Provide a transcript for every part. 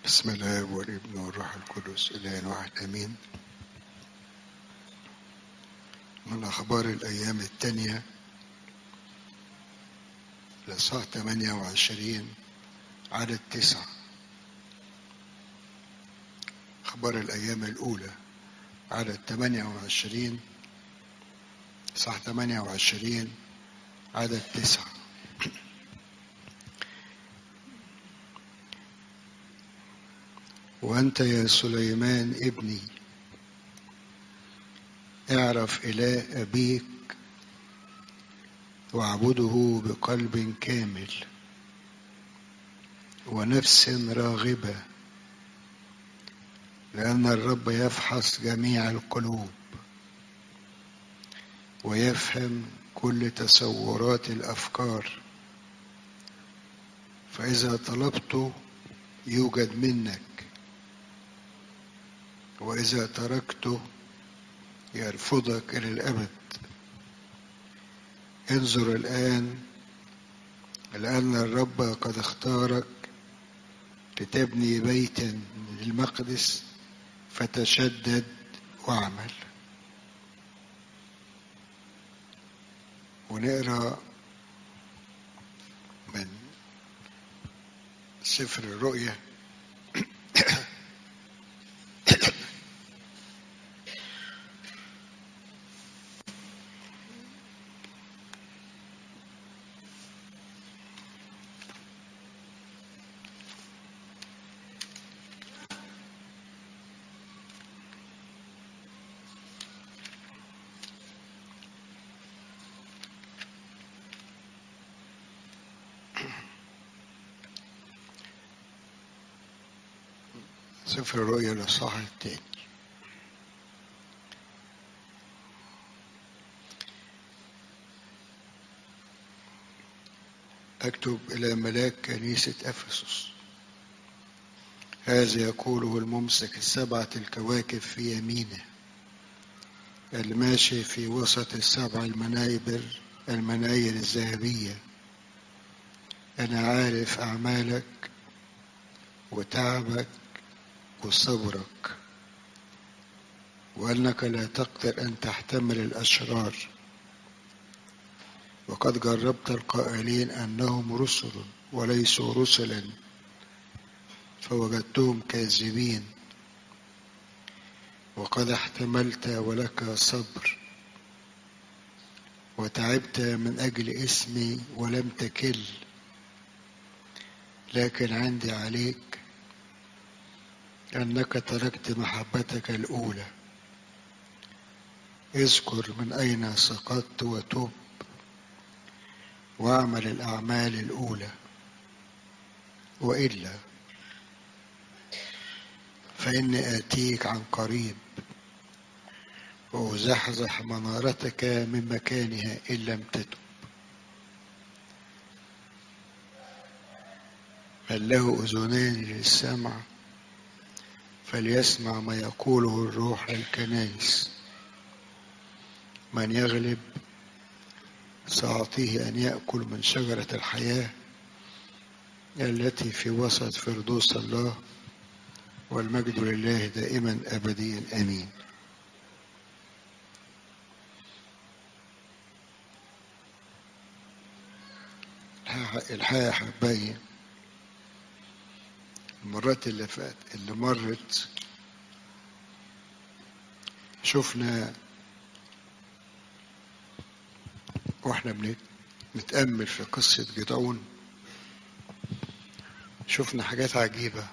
بسم الله والابن والروح القدس إله واحد أمين من أخبار الأيام التانية لصاع 28 عدد تسعة أخبار الأيام الأولى عدد 28 صح 28 عدد تسعة وأنت يا سليمان ابني اعرف إله أبيك واعبده بقلب كامل ونفس راغبة لأن الرب يفحص جميع القلوب ويفهم كل تصورات الأفكار فإذا طلبته يوجد منك وإذا تركته يرفضك إلى الأبد انظر الآن لأن الرب قد اختارك لتبني بيتا للمقدس فتشدد واعمل ونقرا من سفر الرؤيا سفر الرؤيا الإصحاح الثاني أكتب إلى ملاك كنيسة أفسس هذا يقوله الممسك السبعة الكواكب في يمينه الماشي في وسط السبع المنايبر المناير الذهبية أنا عارف أعمالك وتعبك وصبرك وأنك لا تقدر أن تحتمل الأشرار وقد جربت القائلين أنهم رسل وليسوا رسلا فوجدتهم كاذبين وقد احتملت ولك صبر وتعبت من أجل اسمي ولم تكل لكن عندي عليك أنك تركت محبتك الأولى اذكر من أين سقطت وتوب واعمل الأعمال الأولى وإلا فإني آتيك عن قريب وأزحزح منارتك من مكانها إن لم تتب من له أذنان للسمع فليسمع ما يقوله الروح للكنائس من يغلب سأعطيه أن يأكل من شجرة الحياة التي في وسط فردوس الله والمجد لله دائما أبديا آمين الحقيقة أحبائي المرات اللي فات اللي مرت شفنا واحنا بنتأمل في قصة جدعون شفنا حاجات عجيبة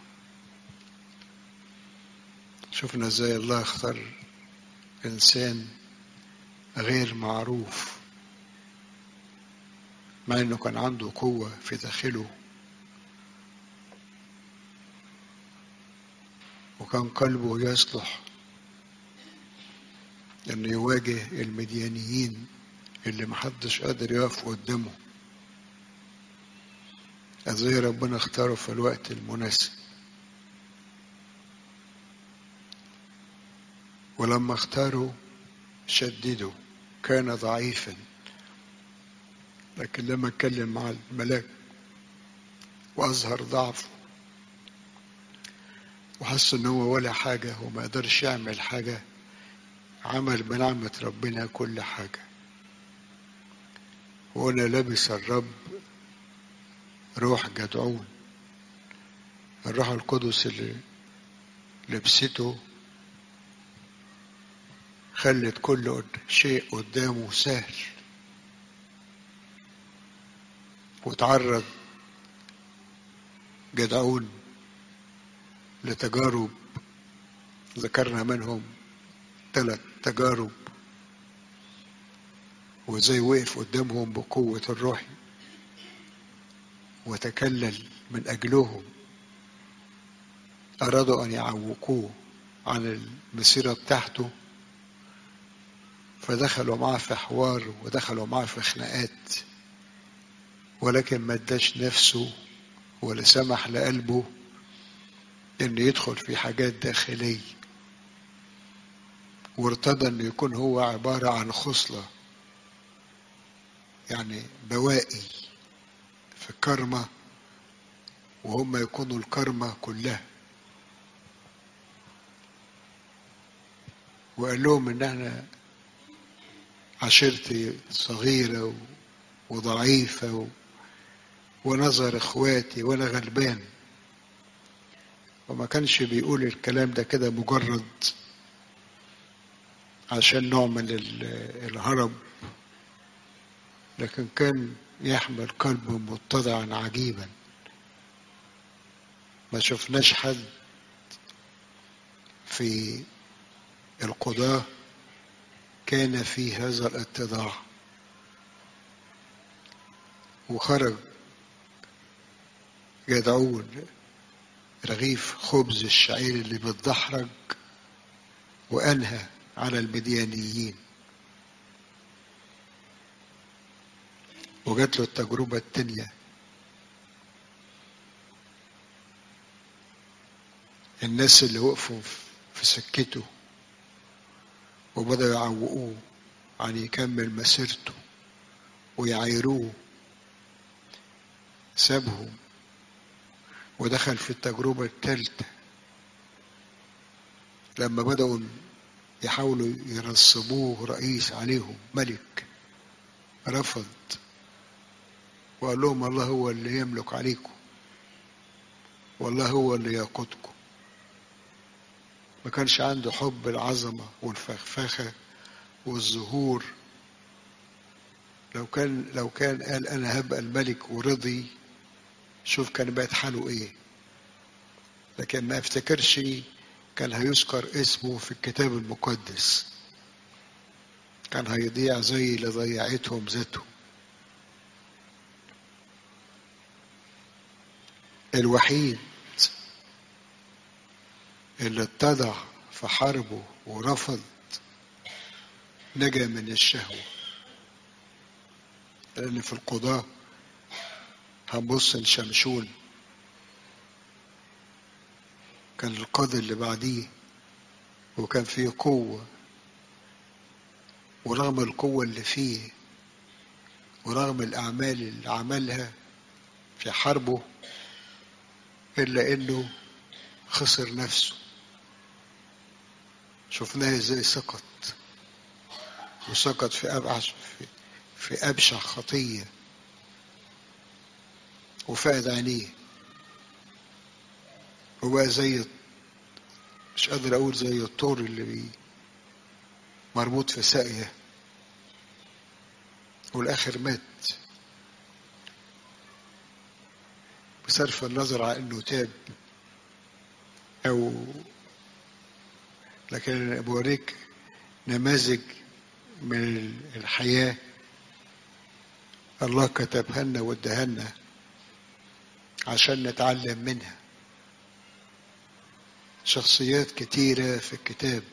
شفنا ازاي الله اختار انسان غير معروف مع انه كان عنده قوة في داخله وكان قلبه يصلح انه يواجه المديانيين اللي محدش قادر يقف قدامه ازاي ربنا اختاره في الوقت المناسب ولما اختاره شدده كان ضعيفا لكن لما اتكلم مع الملاك واظهر ضعفه وحس ان هو ولا حاجة وما قدرش يعمل حاجة عمل بنعمة ربنا كل حاجة وأنا لابس الرب روح جدعون الروح القدس اللي لبسته خلت كل شيء قدامه سهل وتعرض جدعون لتجارب ذكرنا منهم ثلاث تجارب وزي وقف قدامهم بقوة الروح وتكلل من أجلهم أرادوا أن يعوقوه عن المسيرة بتاعته فدخلوا معاه في حوار ودخلوا معاه في خناقات ولكن ما اداش نفسه ولا سمح لقلبه ان يدخل في حاجات داخليه وارتضى انه يكون هو عباره عن خصله يعني بواقي في الكرمه وهم يكونوا الكرمه كلها وقال لهم ان احنا عشيرتي صغيره وضعيفه و... ونظر اخواتي وانا غلبان وما كانش بيقول الكلام ده كده مجرد عشان نوع من الهرب لكن كان يحمل قلبه متضعا عجيبا ما شفناش حد في القضاة كان في هذا الاتضاع وخرج جدعون رغيف خبز الشعير اللي بتدحرج وأنهى على المديانيين وجات له التجربة التانية الناس اللي وقفوا في سكته وبدأوا يعوقوه عن يكمل مسيرته ويعايروه سابهم ودخل في التجربة الثالثة لما بدأوا يحاولوا ينصبوه رئيس عليهم ملك رفض وقال لهم الله هو اللي يملك عليكم والله هو اللي يقودكم ما كانش عنده حب العظمة والفخفخة والظهور لو كان لو كان قال أنا هبقى الملك ورضي شوف كان بقت حاله إيه لكن ما افتكرش كان هيذكر اسمه في الكتاب المقدس كان هيضيع زي اللي ضيعتهم ذاتهم الوحيد اللي اتضع في حربه ورفض نجا من الشهوة لأن في القضاء هنبص لشمشون كان القاضي اللي بعديه وكان فيه قوة ورغم القوة اللي فيه ورغم الأعمال اللي عملها في حربه إلا إنه خسر نفسه شفناه ازاي سقط وسقط في أبعش في, في أبشع خطية وفقد عينيه وبقى زي مش قادر أقول زي الطور اللي بي مربوط في ساقية والآخر مات بصرف النظر عن إنه تاب أو لكن أنا بوريك نماذج من الحياة الله كتبها لنا واداها لنا عشان نتعلم منها شخصيات كتيرة في الكتاب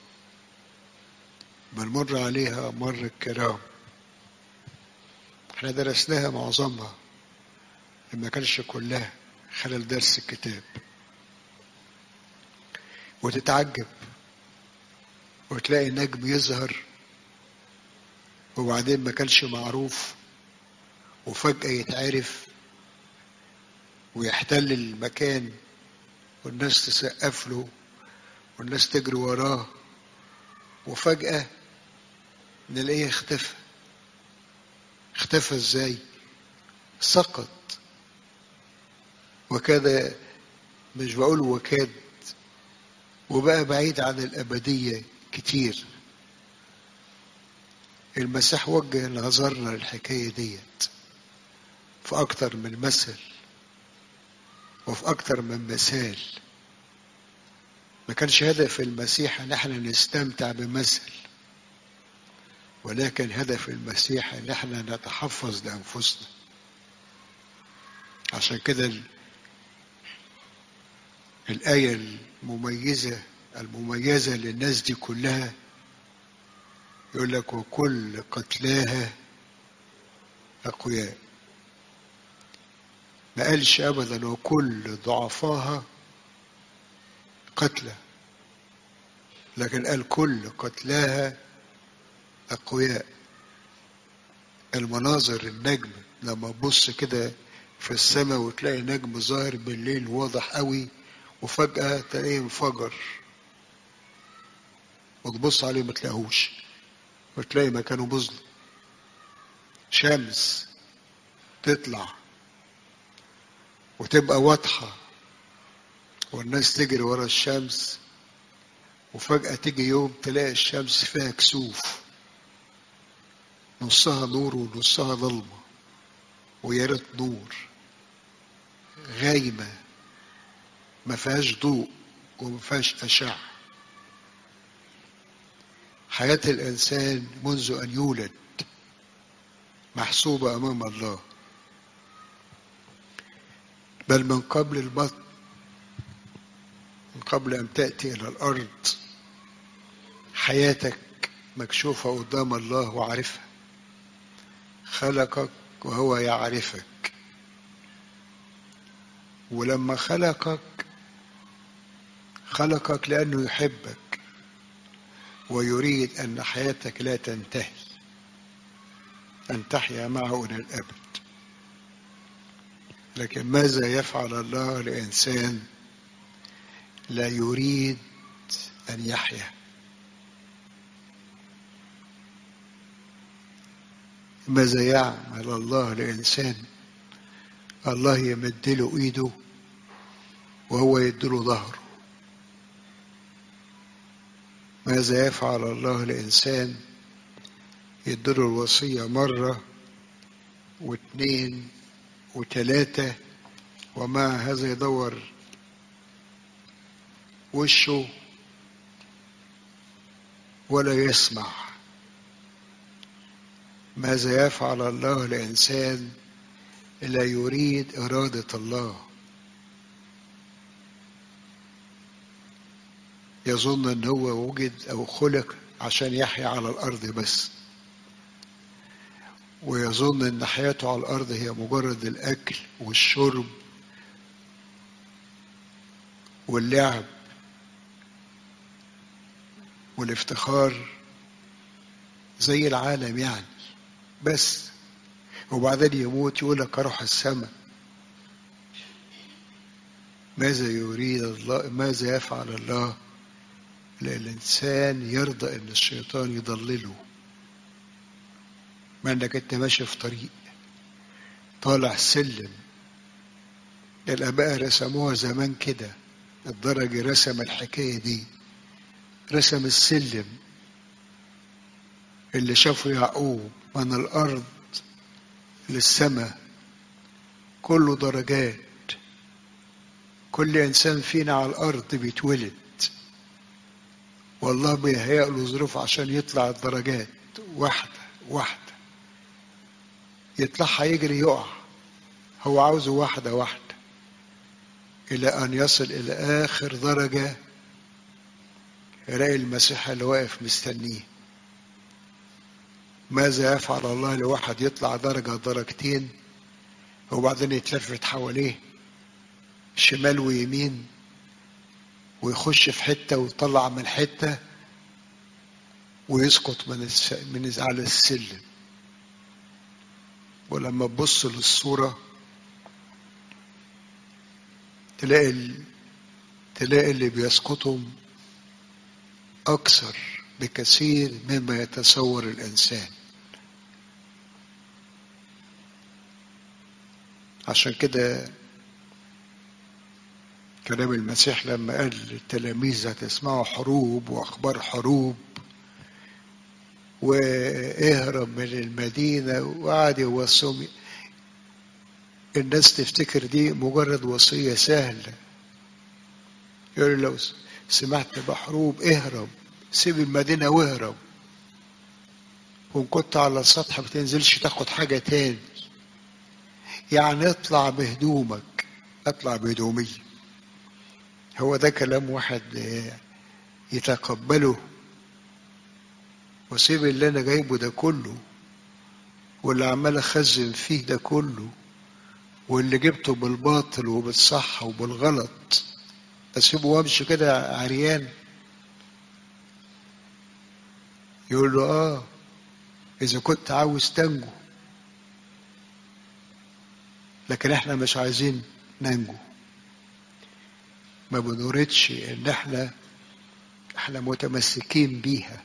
بنمر عليها مر الكرام احنا درسناها معظمها ما كانش كلها خلال درس الكتاب وتتعجب وتلاقي نجم يظهر وبعدين ما كانش معروف وفجأة يتعرف ويحتل المكان والناس تسقف له والناس تجري وراه وفجأة نلاقيه اختفى اختفى ازاي سقط وكاد مش بقول وكاد وبقى بعيد عن الأبدية كتير المسيح وجه نظرنا للحكاية ديت في أكتر من مثل وفي أكتر من مثال ما كانش هدف المسيح ان احنا نستمتع بمثل ولكن هدف المسيح ان احنا نتحفظ لانفسنا عشان كده الآية المميزة المميزة للناس دي كلها يقول لك وكل قتلاها أقوياء ما قالش أبدا وكل ضعفاها قتلى لكن قال كل قتلاها أقوياء المناظر النجم لما تبص كده في السماء وتلاقي نجم ظاهر بالليل واضح قوي وفجأة تلاقيه انفجر وتبص عليه ما تلاقيهوش وتلاقي مكانه مظلم شمس تطلع وتبقى واضحة والناس تجري ورا الشمس وفجأة تيجي يوم تلاقي الشمس فيها كسوف نصها نور ونصها ظلمة ويا ريت نور غايمة ما فيهاش ضوء وما فيهاش أشعة حياة الإنسان منذ أن يولد محسوبة أمام الله بل من قبل البطن من قبل أن تأتي إلى الأرض حياتك مكشوفة قدام الله وعارفها خلقك وهو يعرفك ولما خلقك خلقك لأنه يحبك ويريد أن حياتك لا تنتهي أن تحيا معه إلى الأبد لكن ماذا يفعل الله لإنسان لا يريد أن يحيا ماذا يعمل الله لإنسان الله يمد له إيده وهو يدله ظهره ماذا يفعل الله لإنسان يدله الوصية مرة واثنين وثلاثة ومع هذا يدور وشه ولا يسمع ماذا يفعل الله لإنسان لا يريد إرادة الله يظن أن هو وجد أو خلق عشان يحيا على الأرض بس ويظن أن حياته على الأرض هي مجرد الأكل والشرب واللعب والافتخار زي العالم يعني بس وبعدين يموت يقول لك اروح السماء ماذا يريد الله ماذا يفعل الله للإنسان يرضى ان الشيطان يضلله ما انك انت ماشي في طريق طالع سلم الاباء رسموها زمان كده الدرجة رسم الحكاية دي رسم السلم اللي شافه يعقوب من الأرض للسماء كله درجات كل إنسان فينا على الأرض بيتولد والله بيهيأ له ظروف عشان يطلع الدرجات واحدة واحدة يطلعها يجري يقع هو عاوزه واحدة واحدة إلى أن يصل إلى آخر درجة يلاقي المسيح اللي واقف مستنيه ماذا يفعل الله لواحد يطلع درجة درجتين وبعدين يتلفت حواليه شمال ويمين ويخش في حتة ويطلع من حتة ويسقط من الس... من على السلم ولما تبص للصورة تلاقي تلاقي اللي بيسقطوا أكثر بكثير مما يتصور الإنسان عشان كده كلام المسيح لما قال للتلاميذ هتسمعوا حروب واخبار حروب واهرب من المدينه وقعد يوصيهم الناس تفتكر دي مجرد وصيه سهله يقول لو سمعت بحروب اهرب سيب المدينه واهرب وان كنت على السطح ما تنزلش تاخد حاجه تاني يعني اطلع بهدومك اطلع بهدومي هو ده كلام واحد يتقبله وسيب اللي انا جايبه ده كله واللي عمال اخزن فيه ده كله واللي جبته بالباطل وبالصح وبالغلط اسيبه وامشي كده عريان يقول له اه اذا كنت عاوز تنجو لكن احنا مش عايزين ننجو ما بنردش ان احنا احنا متمسكين بيها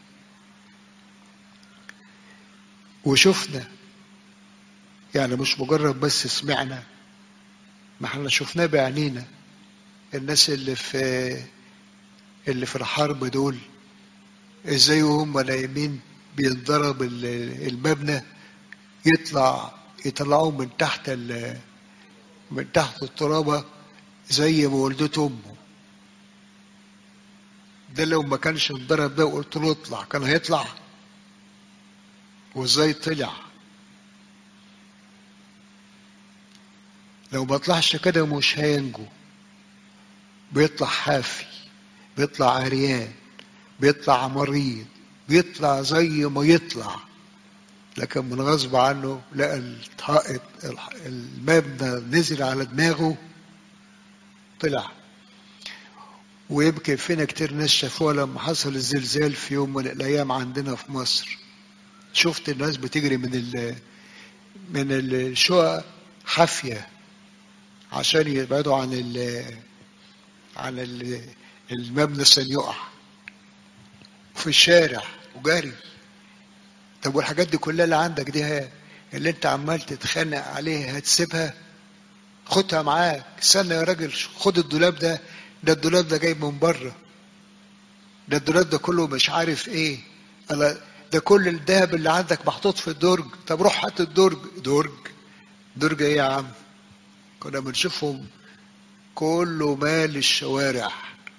وشفنا يعني مش مجرد بس سمعنا ما احنا شفناه بعينينا الناس اللي في اللي في الحرب دول ازاي وهم نايمين بينضرب المبنى يطلع يطلعوه من تحت من تحت الترابه زي ما والدته امه ده لو ما كانش انضرب ده وقلت له اطلع كان هيطلع وازاي طلع لو ما طلعش كده مش هينجو بيطلع حافي بيطلع عريان بيطلع مريض بيطلع زي ما يطلع لكن من غصب عنه لقى الحائط المبنى نزل على دماغه طلع ويمكن فينا كتير ناس شافوها لما حصل الزلزال في يوم من الايام عندنا في مصر شفت الناس بتجري من ال من الشقق حافيه عشان يبعدوا عن ال عن ال المبنى عشان يقع في الشارع وجري طب والحاجات دي كلها اللي عندك دي اللي انت عمال تتخانق عليها هتسيبها خدها معاك استنى يا راجل خد الدولاب ده ده الدولاب ده جاي من بره ده الدولاب ده كله مش عارف ايه أنا ده كل الذهب اللي عندك محطوط في الدرج طب روح هات الدرج درج درج ايه يا عم كنا بنشوفهم كله مال الشوارع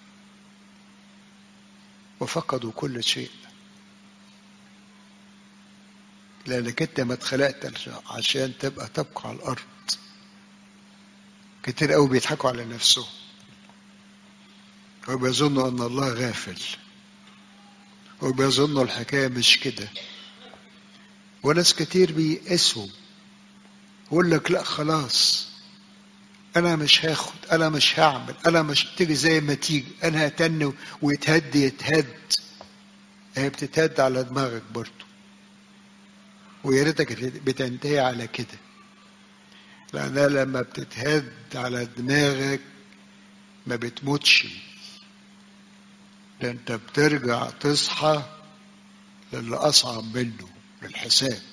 وفقدوا كل شيء لانك انت ما اتخلقتش عشان تبقى تبقى على الارض كتير قوي بيضحكوا على نفسهم وبيظنوا ان الله غافل وبيظنوا الحكايه مش كده وناس كتير بيقسوا يقول لك لا خلاص انا مش هاخد انا مش هعمل انا مش تيجي زي ما تيجي انا هتن ويتهد يتهد هي بتتهد على دماغك برضه ويا ريتك بتنتهي على كده لأنها لما بتتهد على دماغك ما بتموتش ده انت بترجع تصحى للي أصعب منه للحساب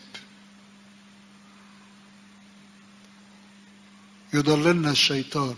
يضللنا الشيطان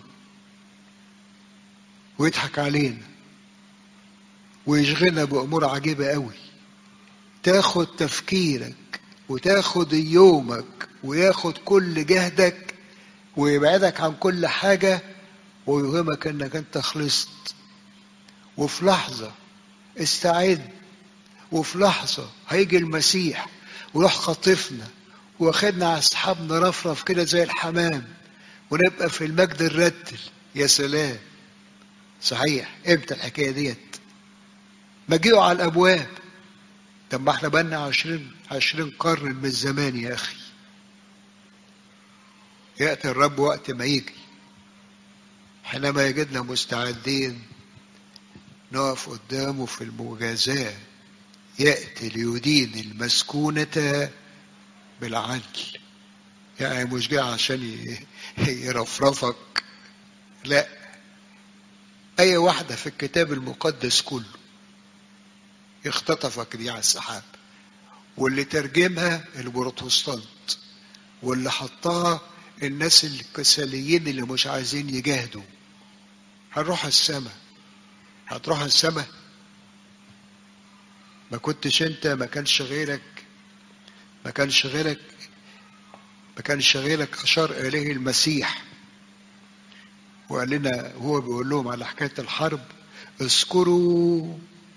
ويضحك علينا ويشغلنا بأمور عجيبة قوي تاخد تفكيرك وتاخد يومك وياخد كل جهدك ويبعدك عن كل حاجة ويوهمك انك انت خلصت وفي لحظة استعد وفي لحظة هيجي المسيح ويروح خاطفنا واخدنا على اصحابنا رفرف كده زي الحمام ونبقى في المجد الرتل يا سلام صحيح امتى الحكايه ديت مجيئوا على الابواب طب ما احنا بقالنا عشرين عشرين قرن من الزمان يا اخي ياتي الرب وقت ما يجي حينما يجدنا مستعدين نقف قدامه في المجازاه ياتي ليدين المسكونه بالعدل يعني مش جاي عشان يرفرفك لا أي واحدة في الكتاب المقدس كله اختطفك دي على السحاب واللي ترجمها البروتستانت واللي حطها الناس الكساليين اللي مش عايزين يجاهدوا هنروح السماء هتروح السماء ما كنتش انت ما كانش غيرك ما كانش غيرك ما كانش غيرك اشار اليه المسيح وقال لنا هو بيقول لهم على حكايه الحرب اذكروا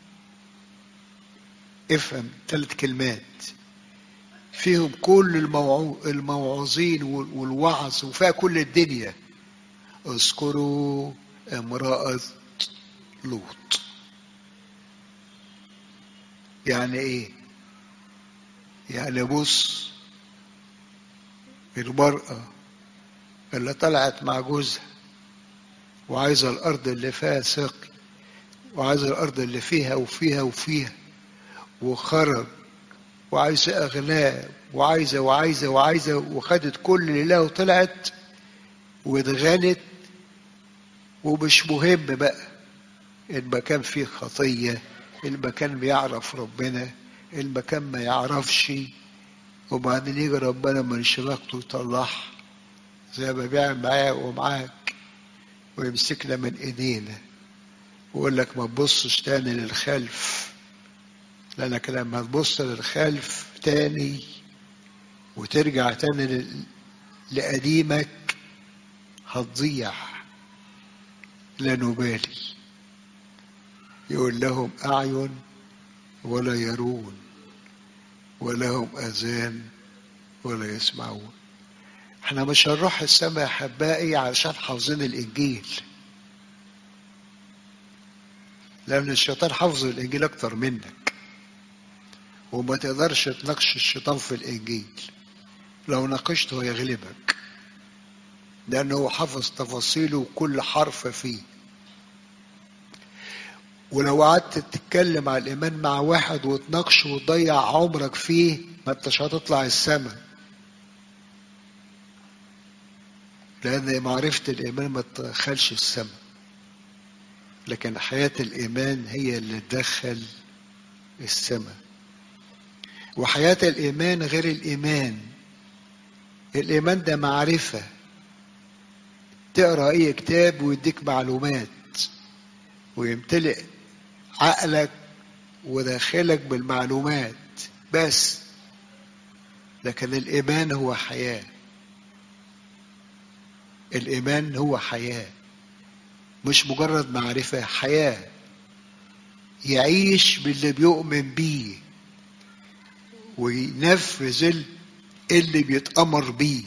افهم ثلاث كلمات فيهم كل الموعو... الموعظين والوعظ وفيها كل الدنيا اذكروا امرأة لوط يعني ايه يعني بص المرأة اللي طلعت مع جوزها وعايزة الأرض اللي فيها سقي وعايزة الأرض اللي فيها وفيها وفيها وخرج وعايزة أغنام وعايزة وعايزة وعايزة وخدت كل اللي لها وطلعت واتغنت ومش مهم بقى المكان فيه خطية المكان بيعرف ربنا المكان ما يعرفش وبعدين يجي ربنا من شراكته يطلعها زي ما بيعمل معايا ومعاك ويمسكنا من ايدينا ويقول لك ما تبصش تاني للخلف لانك لما تبص للخلف تاني وترجع تاني لقديمك هتضيع لا نبالي يقول لهم أعين ولا يرون ولهم أذان ولا يسمعون احنا مش هنروح السماء يا احبائي علشان حافظين الانجيل لان الشيطان حافظ الانجيل اكتر منك وما تقدرش تناقش الشيطان في الانجيل لو ناقشته هيغلبك لانه هو حافظ تفاصيله وكل حرف فيه ولو قعدت تتكلم على الايمان مع واحد وتناقشه وتضيع عمرك فيه ما انتش هتطلع السماء لأن معرفة الإيمان ما تدخلش السماء لكن حياة الإيمان هي اللي تدخل السماء وحياة الإيمان غير الإيمان الإيمان ده معرفة تقرأ أي كتاب ويديك معلومات ويمتلئ عقلك وداخلك بالمعلومات بس لكن الإيمان هو حياه الإيمان هو حياة مش مجرد معرفة حياة يعيش باللي بيؤمن بيه وينفذ اللي بيتأمر بيه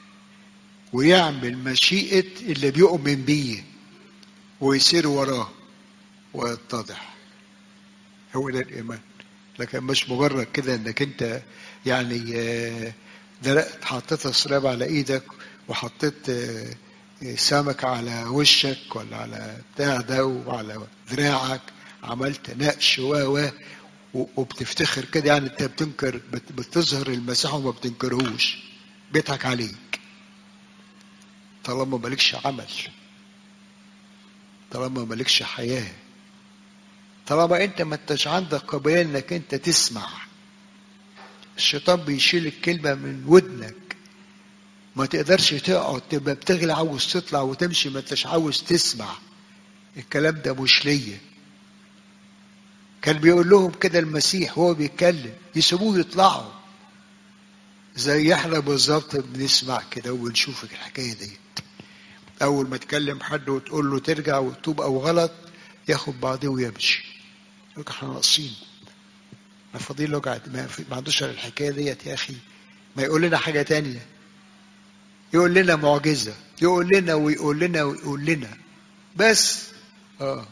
ويعمل مشيئة اللي بيؤمن بيه ويسير وراه ويتضح هو ده الإيمان لكن مش مجرد كده انك انت يعني درقت حطيت الصلاب على ايدك وحطيت سمك على وشك ولا على بتاع ده وعلى دراعك عملت نقش و و وبتفتخر كده يعني انت بتنكر بتظهر المسيح وما بتنكرهوش بيضحك عليك طالما مالكش عمل طالما مالكش حياه طالما انت ما انتش عندك قابليه انك انت تسمع الشيطان بيشيل الكلمه من ودنك ما تقدرش تقعد تبقى بتغلى عاوز تطلع وتمشي ما انتش عاوز تسمع الكلام ده مش ليا كان بيقول لهم كده المسيح وهو بيتكلم يسيبوه يطلعوا زي احنا بالظبط بنسمع كده ونشوف الحكايه دي اول ما تكلم حد وتقول له ترجع وتتوب او غلط ياخد بعضه ويمشي يقول احنا ناقصين ما فاضيين له قاعد ما, ما عندوش الحكايه ديت يا اخي ما يقول لنا حاجه تانية يقول لنا معجزة يقول لنا ويقول لنا ويقول لنا بس اه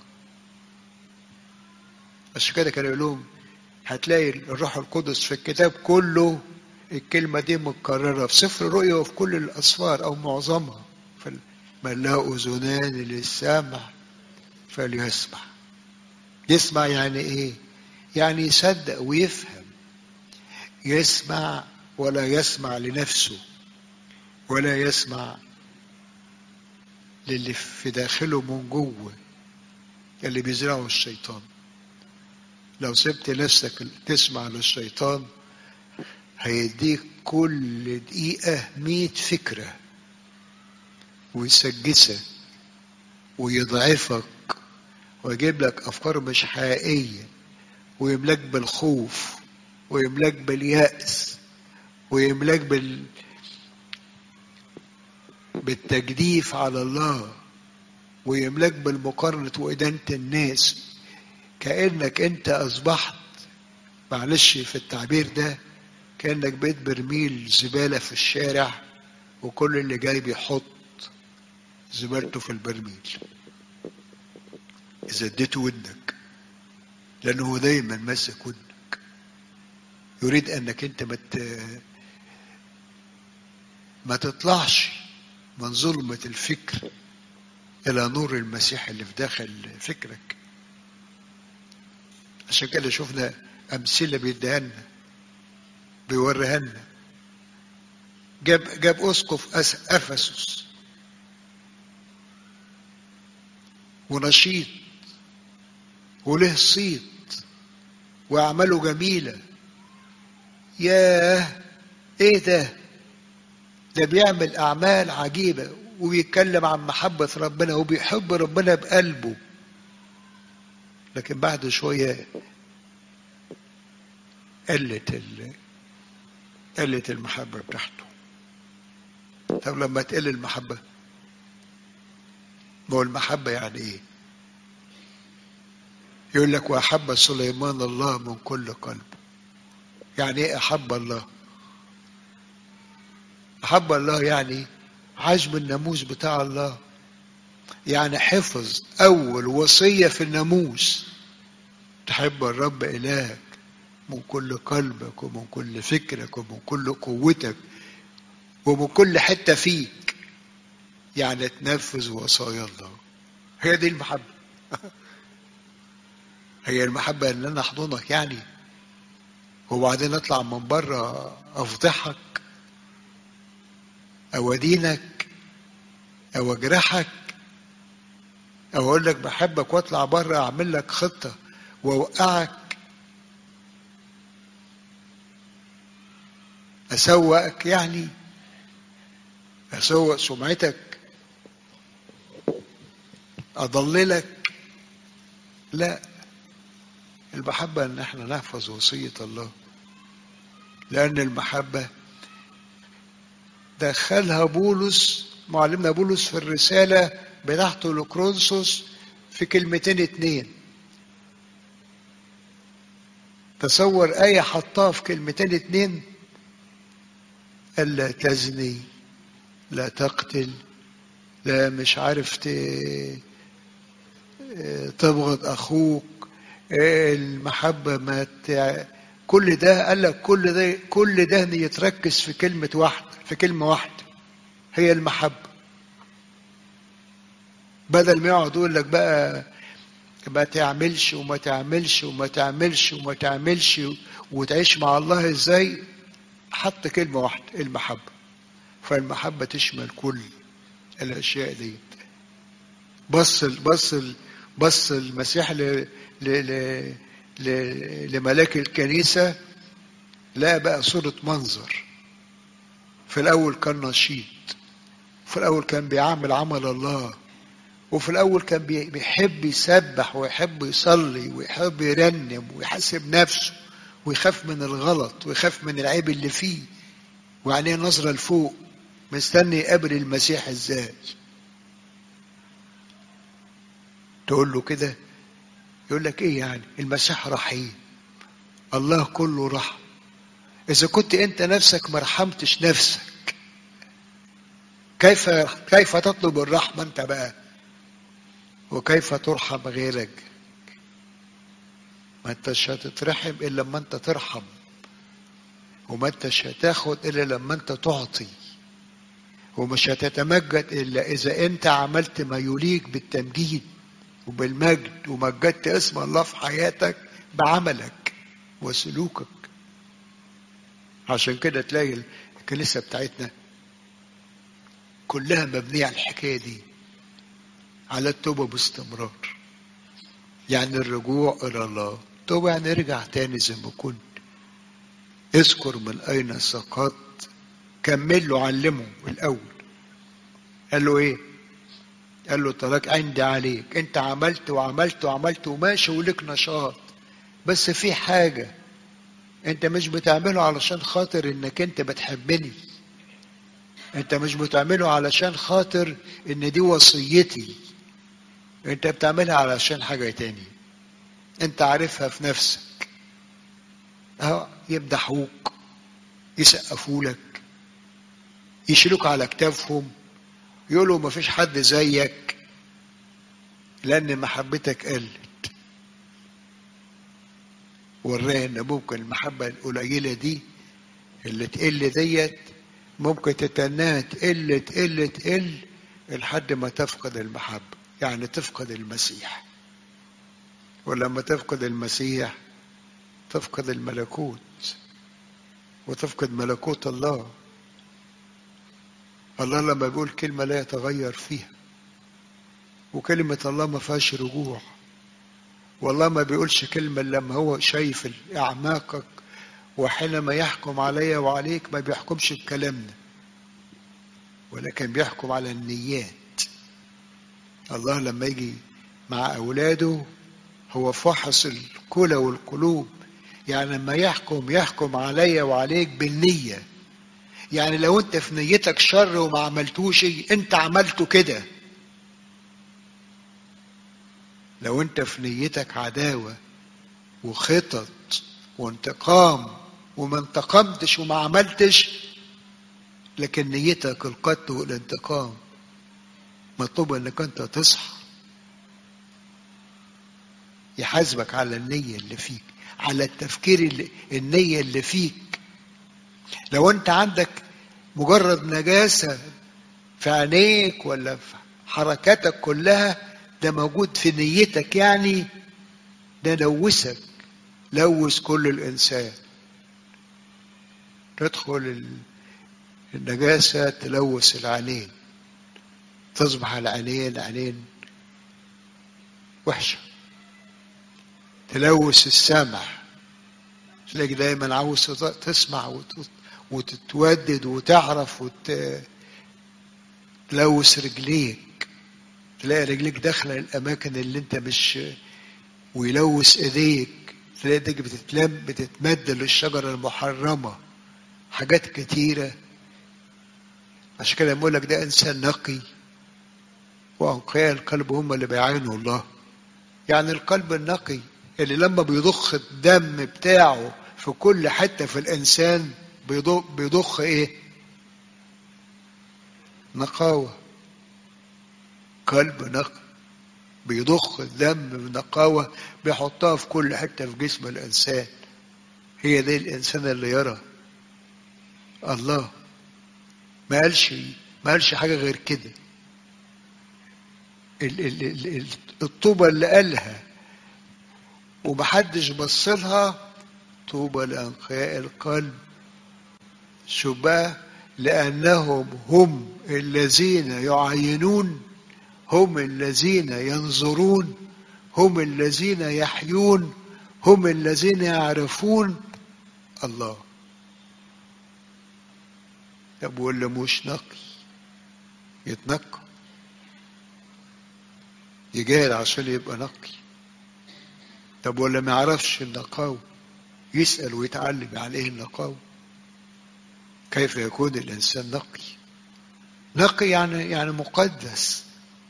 عشان كده كان يقول لهم هتلاقي الروح القدس في الكتاب كله الكلمة دي متكررة في سفر الرؤيا وفي كل الأسفار أو معظمها من له أذنان للسمع فليسمع يسمع يعني إيه؟ يعني يصدق ويفهم يسمع ولا يسمع لنفسه ولا يسمع للي في داخله من جوه اللي بيزرعه الشيطان لو سبت نفسك تسمع للشيطان هيديك كل دقيقة مية فكرة ويسجسك ويضعفك ويجيب لك أفكار مش حقيقية ويملاك بالخوف ويملاك باليأس ويملاك بال بالتجديف على الله ويملاك بالمقارنة وإدانة الناس كأنك أنت أصبحت معلش في التعبير ده كأنك بيت برميل زبالة في الشارع وكل اللي جاي بيحط زبالته في البرميل إذا اديته ودنك لأنه هو دايما ماسك ودنك يريد أنك أنت ما ما تطلعش من ظلمة الفكر إلى نور المسيح اللي في داخل فكرك عشان كده شفنا أمثلة بيديها لنا بيوريها لنا جاب جاب أسقف أفسس ونشيط وله صيت وأعماله جميلة ياه إيه ده؟ ده بيعمل أعمال عجيبة وبيتكلم عن محبة ربنا وبيحب ربنا بقلبه لكن بعد شوية قلت ال... قلت المحبة بتاعته طب لما تقل المحبة ما هو المحبة يعني ايه يقول لك وأحب سليمان الله من كل قلب يعني ايه أحب الله أحب الله يعني عجب الناموس بتاع الله يعني حفظ أول وصية في الناموس تحب الرب إلهك من كل قلبك ومن كل فكرك ومن كل قوتك ومن كل حتة فيك يعني تنفذ وصايا الله هي دي المحبة هي المحبة ان انا احضنك يعني وبعدين اطلع من بره افضحك او ادينك او اجرحك او اقول لك بحبك واطلع بره اعمل لك خطه واوقعك اسوقك يعني اسوق سمعتك اضللك لا المحبه ان احنا نحفظ وصيه الله لان المحبه دخلها بولس معلمنا بولس في الرسالة بتاعته لكرونسوس في كلمتين اتنين تصور آية حطها في كلمتين اتنين ألا تزني لا تقتل لا مش عارف تبغض أخوك المحبة ما تع... كل ده قال لك كل ده كل ده يتركز في كلمة واحدة في كلمة واحدة هي المحبة بدل ما يقعد يقول لك بقى ما تعملش وما تعملش وما تعملش وما تعملش وتعيش مع الله ازاي حط كلمة واحدة المحبة فالمحبة تشمل كل الأشياء دي بص بص بص المسيح ل ل ل لملاك الكنيسة لا بقى صورة منظر في الأول كان نشيط في الأول كان بيعمل عمل الله وفي الأول كان بيحب يسبح ويحب يصلي ويحب يرنم ويحاسب نفسه ويخاف من الغلط ويخاف من العيب اللي فيه وعليه نظرة لفوق مستني يقابل المسيح ازاي تقول له كده يقول لك ايه يعني المسيح رحيم الله كله رحم اذا كنت انت نفسك ما رحمتش نفسك كيف كيف تطلب الرحمه انت بقى وكيف ترحم غيرك ما انتش هتترحم الا لما انت ترحم وما انتش هتاخد الا لما انت تعطي ومش هتتمجد الا اذا انت عملت ما يليق بالتمجيد وبالمجد ومجدت اسم الله في حياتك بعملك وسلوكك عشان كده تلاقي الكنيسة بتاعتنا كلها مبنية على الحكاية دي على التوبة باستمرار يعني الرجوع إلى الله طب يعني ارجع تاني زي ما كنت اذكر من أين سقطت كمل له علمه الأول قال له إيه؟ قال له طلاق عندي عليك أنت عملت وعملت وعملت وماشي ولك نشاط بس في حاجة أنت مش بتعمله علشان خاطر إنك أنت بتحبني أنت مش بتعمله علشان خاطر إن دي وصيتي أنت بتعملها علشان حاجة تاني أنت عارفها في نفسك أهو يمدحوك يسقفوا لك يشيلوك على كتافهم يقولوا ما فيش حد زيك لأن محبتك قلت وراه إن ممكن المحبة القليلة دي اللي تقل ديت ممكن تتناها تقل تقل تقل لحد ما تفقد المحبة يعني تفقد المسيح ولما تفقد المسيح تفقد الملكوت وتفقد ملكوت الله الله لما بيقول كلمة لا يتغير فيها وكلمة الله ما فيهاش رجوع والله ما بيقولش كلمة لما هو شايف أعماقك وحينما يحكم علي وعليك ما بيحكمش بكلامنا ولكن بيحكم على النيات الله لما يجي مع أولاده هو فحص الكلى والقلوب يعني لما يحكم يحكم عليا وعليك بالنية يعني لو انت في نيتك شر وما عملتوش انت عملته كده لو انت في نيتك عداوة وخطط وانتقام وما انتقمتش وما عملتش لكن نيتك القتل والانتقام مطلوب انك انت تصحى يحاسبك على النية اللي فيك على التفكير اللي النية اللي فيك لو انت عندك مجرد نجاسة في عينيك ولا في حركاتك كلها ده موجود في نيتك يعني ده لوثك لوث كل الإنسان تدخل النجاسة تلوث العينين تصبح العينين عينين وحشة تلوث السمع تلاقي دايما عاوز تسمع وتتودد وتعرف وت... تلوث رجليك تلاقي رجليك داخلة الأماكن اللي أنت مش ويلوث إيديك تلاقي إيديك بتتلم بتتمد للشجرة المحرمة حاجات كتيرة عشان كده بقول لك ده إنسان نقي وأنقياء القلب هم اللي بيعينوا الله يعني القلب النقي اللي لما بيضخ الدم بتاعه في كل حتة في الإنسان بيضخ, بيضخ إيه؟ نقاوة قلب نقي بيضخ الدم بنقاوة بيحطها في كل حتة في جسم الإنسان هي دي الإنسان اللي يرى الله ما قالش ما قالش حاجة غير كده الطوبة اللي قالها ومحدش بصلها طوبى لأنقياء القلب شباه لأنهم هم الذين يعينون هم الذين ينظرون هم الذين يحيون هم الذين يعرفون الله طب واللي مش نقي يتنقى يجاهد عشان يبقى نقي طب ولا ما يعرفش النقاوة يسأل ويتعلم يعني ايه النقاوة كيف يكون الإنسان نقي نقي يعني يعني مقدس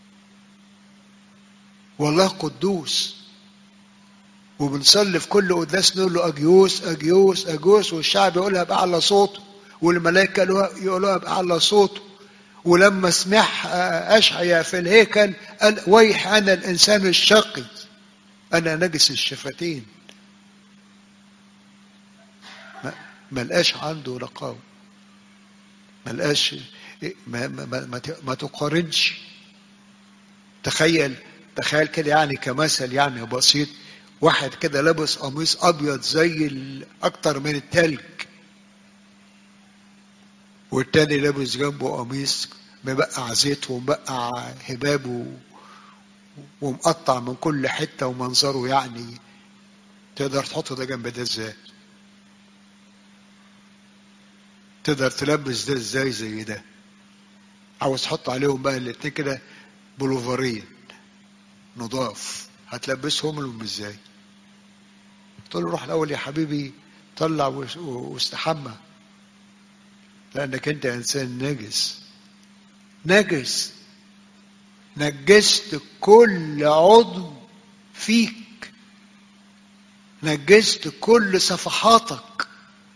والله قدوس وبنصلي في كل قداس نقول له أجيوس أجيوس أجيوس والشعب يقولها بأعلى صوته والملائكة يقولوها بأعلى صوته ولما سمع أشعيا في الهيكل قال ويح أنا الإنسان الشقي أنا نجس الشفتين ما لقاش عنده نقاوة ما لقاش ما, ما, ما, ما تقارنش تخيل تخيل كده يعني كمثل يعني بسيط واحد كده لابس قميص ابيض زي اكتر من التلج والتاني لابس جنبه قميص مبقع زيت ومبقع هباب ومقطع من كل حتة ومنظره يعني تقدر تحط ده جنب ده ازاي تقدر تلبس ده ازاي زي ده عاوز تحط عليهم بقى الاتنين كده بلوفرين نضاف هتلبسهم لهم ازاي تقول له روح الاول يا حبيبي طلع واستحمى لانك انت انسان نجس نجس نجست كل عضو فيك نجست كل صفحاتك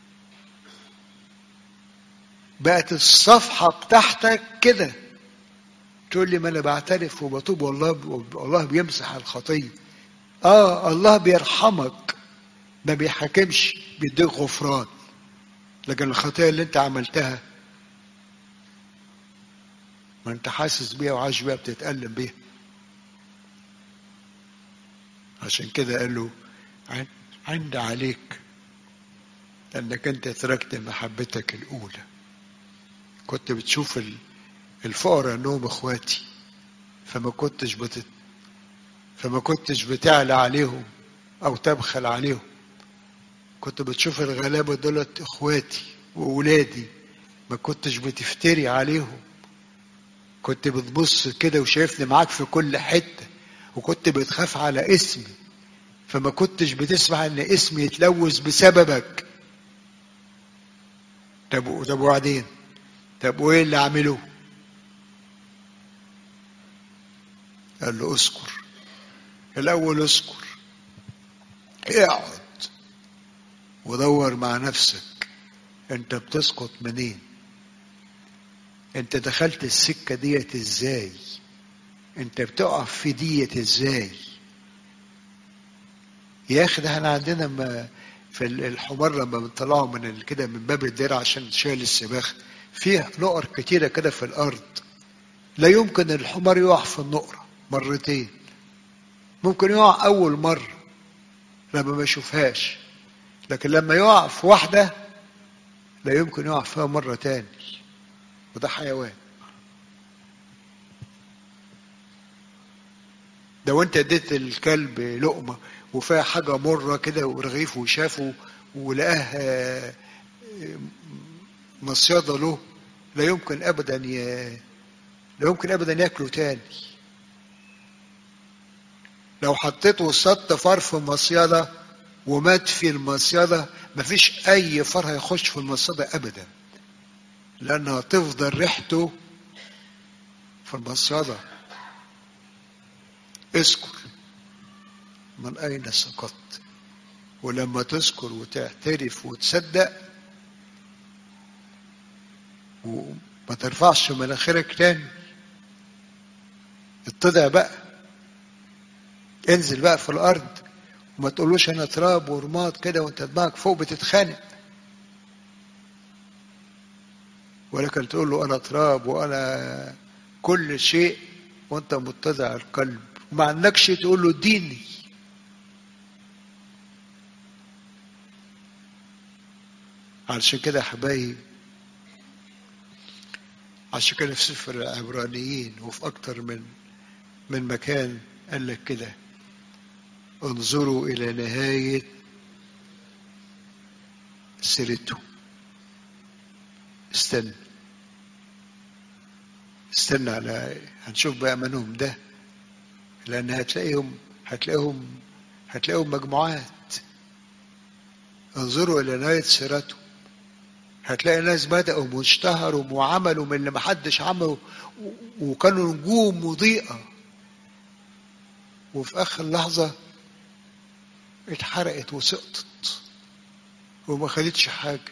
بقت الصفحة بتاعتك كده تقول لي ما انا بعترف وبتوب والله والله بيمسح الخطية اه الله بيرحمك ما بيحاكمش بيديك غفران لكن الخطية اللي انت عملتها ما انت حاسس بيها وعايش بيها بتتألم بيها عشان كده قال له عند عليك انك انت تركت محبتك الاولى كنت بتشوف الفقراء انهم اخواتي فما كنتش بت فما كنتش بتعلى عليهم او تبخل عليهم كنت بتشوف الغلابه دولت اخواتي واولادي ما كنتش بتفتري عليهم كنت بتبص كده وشايفني معاك في كل حته وكنت بتخاف على اسمي فما كنتش بتسمع ان اسمي يتلوث بسببك طب طب وبعدين طب وايه اللي اعمله قال له اذكر الاول اذكر اقعد ودور مع نفسك انت بتسقط منين انت دخلت السكه ديت ازاي انت بتقف في ديت ازاي يا اخي ده احنا عندنا ما في الحمار لما بنطلعه من كده من باب الدير عشان شايل السباخ فيه نقر كتيره كده في الارض لا يمكن الحمار يقع في النقره مرتين ممكن يقع اول مره لما ما يشوفهاش لكن لما يقع في واحده لا يمكن يقع فيها مره تاني وده حيوان ده وانت اديت الكلب لقمه وفيها حاجه مره كده ورغيف وشافه ولقاه مصيده له لا يمكن ابدا ي... لا يمكن ابدا ياكله تاني لو حطيت وسط فار في مصيده ومات في المصيده مفيش اي فار هيخش في المصيده ابدا لانها تفضل ريحته في المصيده اذكر من اين سقطت ولما تذكر وتعترف وتصدق وما ترفعش مناخيرك تاني اتضع بقى انزل بقى في الارض وما تقولوش انا تراب ورماد كده وانت دماغك فوق بتتخانق ولكن تقول له انا تراب وانا كل شيء وانت متضع القلب وما عندكش تقول له اديني علشان كده يا حبايبي عشان كده في سفر العبرانيين وفي أكتر من من مكان قال لك كده انظروا إلى نهاية سيرته استنى استنى على هنشوف بقى منهم ده لأن هتلاقيهم هتلاقيهم هتلاقيهم مجموعات انظروا إلى نهاية سيرته هتلاقي ناس بدأوا واشتهروا وعملوا من اللي محدش عمله وكانوا نجوم مضيئة وفي آخر لحظة اتحرقت وسقطت وما خدتش حاجة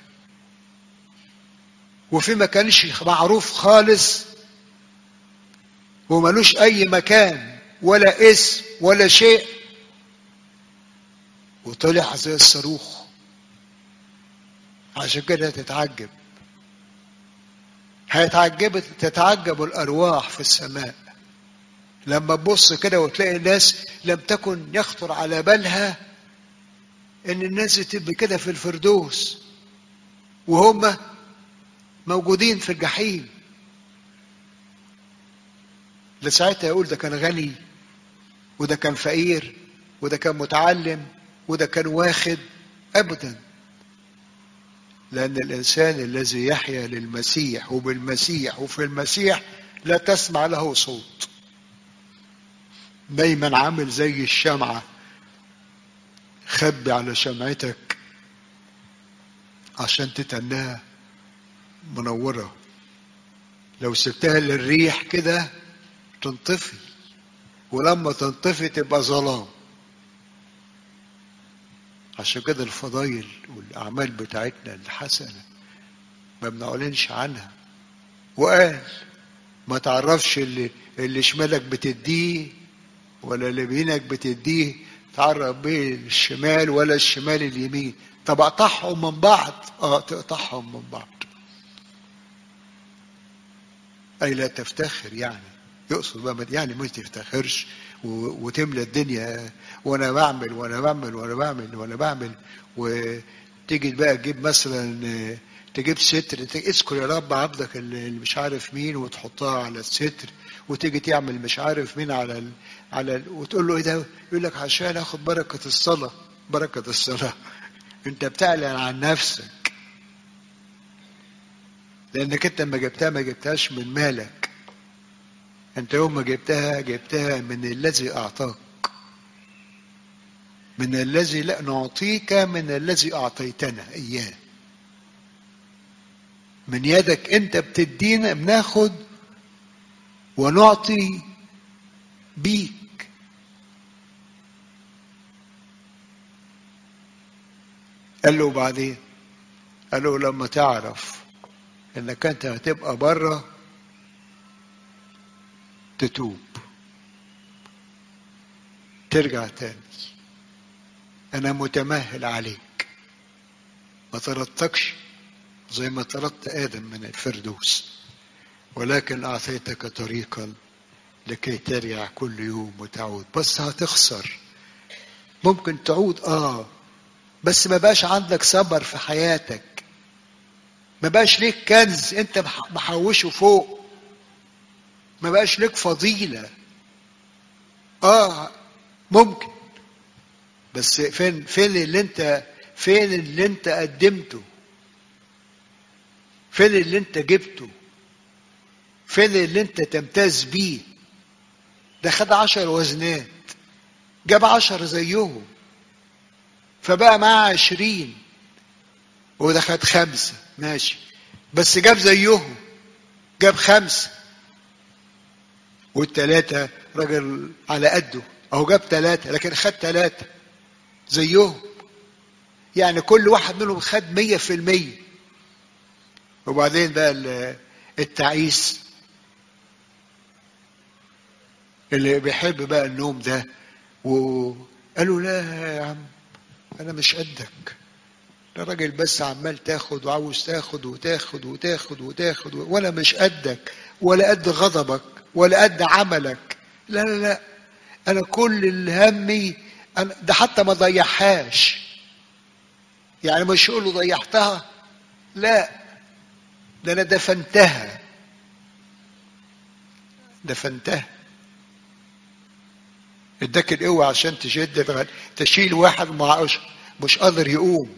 وفي ما كانش معروف خالص وملوش أي مكان ولا اسم ولا شيء وطلع زي الصاروخ عشان كده تتعجب هيتعجب تتعجب الارواح في السماء لما تبص كده وتلاقي الناس لم تكن يخطر على بالها ان الناس تبقى كده في الفردوس وهم موجودين في الجحيم لساعتها يقول ده كان غني وده كان فقير وده كان متعلم وده كان واخد ابدا لان الانسان الذي يحيا للمسيح وبالمسيح وفي المسيح لا تسمع له صوت دايما عامل زي الشمعه خبي على شمعتك عشان تتناها منوره لو سبتها للريح كده تنطفي ولما تنطفي تبقى ظلام عشان كده الفضايل والاعمال بتاعتنا الحسنه ما بنعلنش عنها وقال ما تعرفش اللي اللي شمالك بتديه ولا اللي بينك بتديه تعرف بيه الشمال ولا الشمال اليمين طب اقطعهم من بعض اه تقطعهم من بعض اي لا تفتخر يعني يقصد بقى يعني ما تفتخرش وتملى الدنيا وانا بعمل وانا بعمل وانا بعمل وانا بعمل وتيجي بقى تجيب مثلا تجيب ستر اذكر يا رب عبدك اللي مش عارف مين وتحطها على الستر وتيجي تعمل مش عارف مين على ال... على ال... وتقول له ايه ده؟ يقول لك عشان اخد بركه الصلاه بركه الصلاه انت بتعلن عن نفسك لانك انت لما جبتها ما جبتهاش من مالك انت يوم ما جبتها جبتها من الذي اعطاك من الذي لا نعطيك من الذي اعطيتنا اياه من يدك انت بتدينا بناخد ونعطي بيك قال له بعدين قال له لما تعرف انك انت هتبقى بره تتوب ترجع تاني انا متمهل عليك ما طردتكش زي ما طردت ادم من الفردوس ولكن اعطيتك طريقا لكي ترجع كل يوم وتعود بس هتخسر ممكن تعود اه بس ما بقاش عندك صبر في حياتك ما بقاش ليك كنز انت محوشه فوق ما بقاش ليك فضيلة اه ممكن بس فين فين اللي انت فين اللي انت قدمته فين اللي انت جبته فين اللي انت تمتاز بيه ده خد عشر وزنات جاب عشر زيهم فبقى معاه عشرين وده خد خمسة ماشي بس جاب زيهم جاب خمسة والتلاتة راجل على قده أهو جاب تلاتة لكن خد تلاتة زيهم يعني كل واحد منهم خد مية في المية وبعدين بقى التعيس اللي بيحب بقى النوم ده وقالوا لا يا عم انا مش قدك ده راجل بس عمال تاخد وعاوز تاخد وتاخد وتاخد وتاخد وانا مش قدك ولا قد غضبك ولا قد عملك لا لا لا انا كل اللي همي أنا ده حتى ما ضيعهاش يعني مش يقول له ضيعتها لا ده انا دفنتها دفنتها اداك القوة عشان تشد الغد تشيل واحد معاش مش قادر يقوم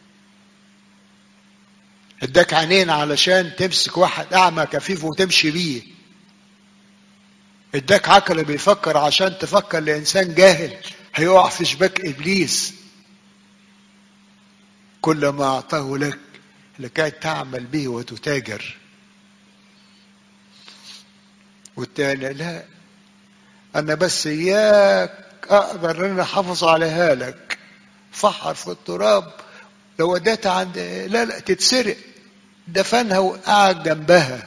اداك عينين علشان تمسك واحد اعمى كفيف وتمشي بيه اداك عقل بيفكر عشان تفكر لانسان جاهل هيقع في شباك ابليس كل ما اعطاه لك لكي تعمل به وتتاجر والتاني لا انا بس اياك اقدر ان انا احافظ عليها لك فحر في التراب لو وديتها عند لا لا تتسرق دفنها وقعد جنبها